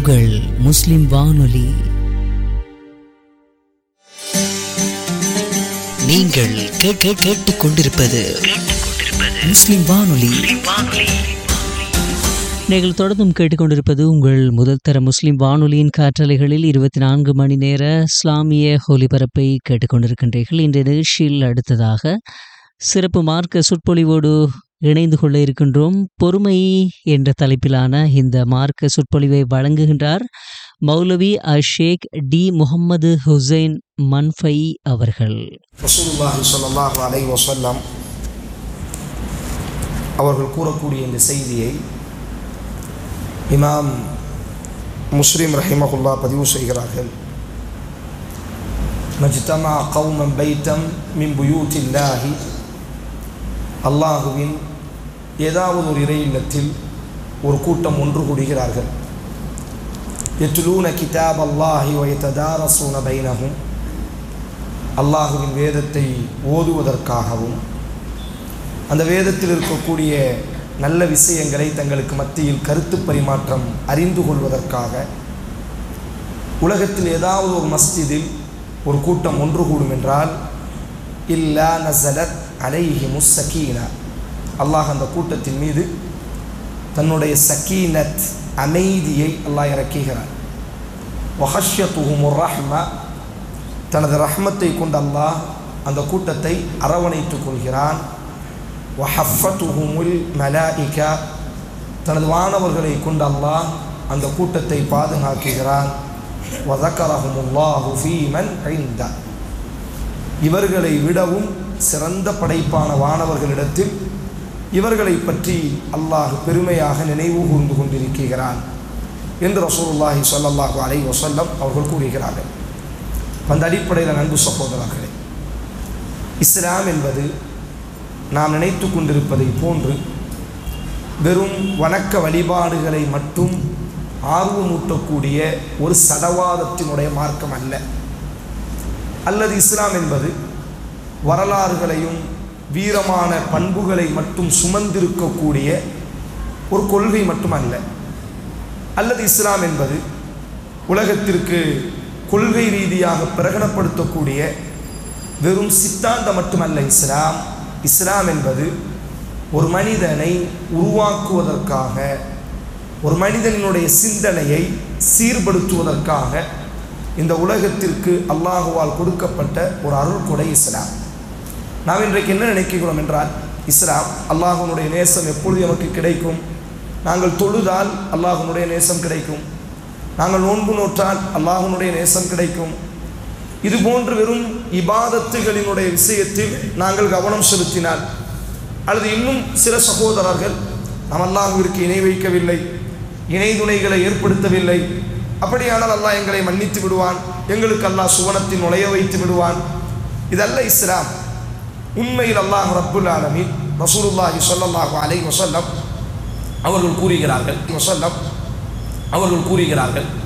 உங்கள் முஸ்லிம் வானொலி நீங்கள் கேட்க கேட்டுக் கொண்டிருப்பது முஸ்லிம் வானொலி நீங்கள் தொடர்ந்தும் கேட்டுக்கொண்டிருப்பது உங்கள் முதல் தர முஸ்லிம் வானொலியின் காற்றலைகளில் இருபத்தி நான்கு மணி நேர இஸ்லாமிய ஒலிபரப்பை கேட்டுக்கொண்டிருக்கின்றீர்கள் இந்த நிகழ்ச்சியில் அடுத்ததாக சிறப்பு மார்க்க சொற்பொழிவோடு இணைந்து கொள்ள இருக்கின்றோம் பொறுமை என்ற தலைப்பிலான இந்த மார்க்க சொற்பொழிவை வழங்குகின்றார் மௌலவி அஷேக் டி முகமது ஹுசைன் மன்ஃபை அவர்கள் ரசூலுல்லாஹி ஸல்லல்லாஹு அலைஹி வஸல்லம் அவர்கள் கூறக்கூடிய இந்த செய்தியை இமாம் முஸ்லிம் ரஹிமகுல்லா பதிவு செய்கிறார்கள் மஜ்தமா கௌமம் பைத்தம் மின் புயூத்தில்லாஹி அல்லாஹுவின் ஏதாவது ஒரு இறை இல்லத்தில் ஒரு கூட்டம் ஒன்று கூடுகிறார்கள் எத்துலூன கிதாப் அல்லாஹி வயத்ததாரசூன பைனகும் அல்லாஹுவின் வேதத்தை ஓதுவதற்காகவும் அந்த வேதத்தில் இருக்கக்கூடிய நல்ல விஷயங்களை தங்களுக்கு மத்தியில் கருத்து பரிமாற்றம் அறிந்து கொள்வதற்காக உலகத்தில் ஏதாவது ஒரு மஸ்ஜிதில் ஒரு கூட்டம் ஒன்று கூடும் என்றால் இல்லா நசலத் அலைஹி முஸ்ஸகீனா அல்லாஹ் அந்த கூட்டத்தின் மீது தன்னுடைய சக்கீனத் அமைதியை அல்லாஹ் இறக்குகிறார் வஹஷ்யத்துஹுமுர் ரஹ்மா தனது ரஹ்மத்தை கொண்டு அல்லாஹ் அந்த கூட்டத்தை அரவணைத்துக் கொள்கிறான் வஹஃபத்துஹுமுல் மலாயிகா தனது வானவர்களை கொண்டு அல்லாஹ் அந்த கூட்டத்தை பாதுகாக்குகிறான் வதக்கரஹுமுல்லாஹு ஃபீமன் ஐந்தா இவர்களை விடவும் சிறந்த படைப்பான வானவர்களிடத்தில் இவர்களை பற்றி அல்லாஹ் பெருமையாக நினைவு கூர்ந்து கொண்டிருக்கிறான் என்று ரசூலுல்லாஹி ஸல்லல்லாஹு அலைஹி வஸல்லம் அவர்கள் கூறுகிறார்கள் அந்த அடிப்படையில் அன்பு சகோதரர்களே இஸ்லாம் என்பது நாம் நினைத்து கொண்டிருப்பதை போன்று வெறும் வணக்க வழிபாடுகளை மட்டும் ஆர்வமூட்டக்கூடிய ஒரு சடவாதத்தினுடைய மார்க்கம் அல்ல அல்லது இஸ்லாம் என்பது வரலாறுகளையும் வீரமான பண்புகளை மட்டும் சுமந்திருக்கக்கூடிய ஒரு கொள்கை மட்டுமல்ல அல்லது இஸ்லாம் என்பது உலகத்திற்கு கொள்கை ரீதியாக பிரகடனப்படுத்தக்கூடிய வெறும் சித்தாந்தம் மட்டுமல்ல இஸ்லாம் இஸ்லாம் என்பது ஒரு மனிதனை உருவாக்குவதற்காக ஒரு மனிதனுடைய சிந்தனையை சீர்படுத்துவதற்காக இந்த உலகத்திற்கு அல்லாஹுவால் கொடுக்கப்பட்ட ஒரு அருள்கொடை இஸ்லாம் நாம் இன்றைக்கு என்ன நினைக்கிறோம் என்றால் இஸ்லாம் அல்லாஹுனுடைய நேசம் எப்பொழுது நமக்கு கிடைக்கும் நாங்கள் தொழுதால் அல்லாஹுனுடைய நேசம் கிடைக்கும் நாங்கள் நோன்பு நோற்றால் அல்லாஹுனுடைய நேசம் கிடைக்கும் இது போன்று வெறும் இபாதத்துகளினுடைய விஷயத்தில் நாங்கள் கவனம் செலுத்தினால் அல்லது இன்னும் சில சகோதரர்கள் நாம் அல்லாஹுவிற்கு இணை வைக்கவில்லை இணை துணைகளை ஏற்படுத்தவில்லை அப்படியானால் அல்லாஹ் எங்களை மன்னித்து விடுவான் எங்களுக்கு அல்லாஹ் சுவனத்தில் நுழைய வைத்து விடுவான் இதல்ல இஸ்லாம் உண்மையில் அல்லாஹ் ரப்புல் ஆலமீன் ரசூலுல்லாஹி ஸல்லல்லாஹு அலைஹி வஸல்லம் அவர்கள் கூறுகிறார்கள் வஸல்லம் அவர்கள் கூறுகிறார்கள்